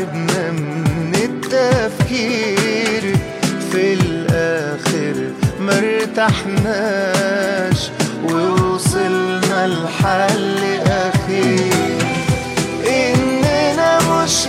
تعبنا من التفكير في الآخر مرتحناش ووصلنا لحل أخير إننا مش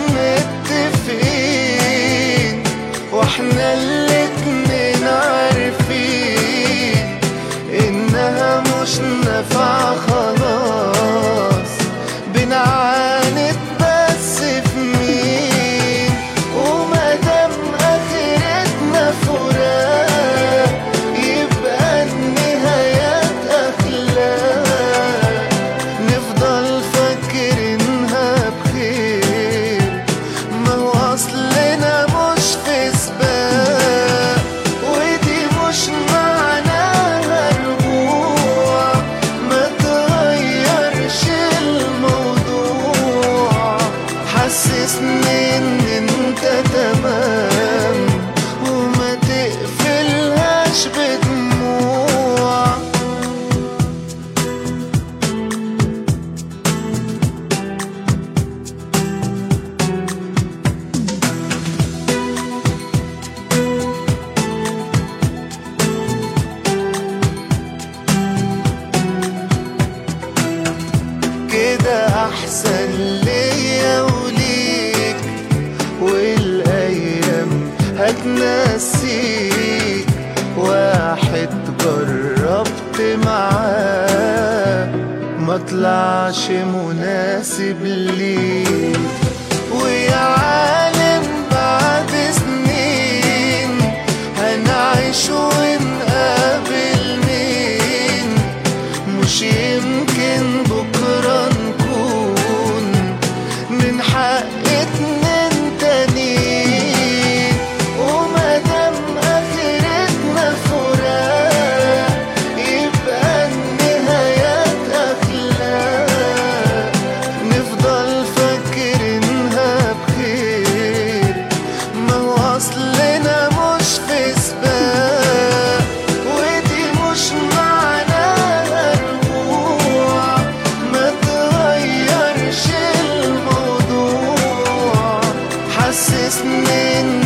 متفقين واحنا الاتنين عارفين إنها مش نافعة خلاص بنعاند بس في مين ومادام آخرتنا فراق يبقى النهايات أخلاق نفضل فاكرينها بخير ما هو أصلنا مش في سباق ودي مش معناها رجوع ما تغيرش الموضوع حسسني ان انت تمام وما تقفلهاش بدموع كده احسن ليا وليك والايام هتنسيك واحد جربت معاه ما طلعش مناسب ليك ويا عالم بعد سنين هنعيش ونقابل مين مش يمكن بكرة نكون من حق اتنين تانيين ومادام آخرتنا فراق يبقى النهايات أخلاق نفضل فاكرينها بخير ما هو أصلنا مش في سباق ودي مش معناها رجوع ما تغيرش الموضوع حسسني ان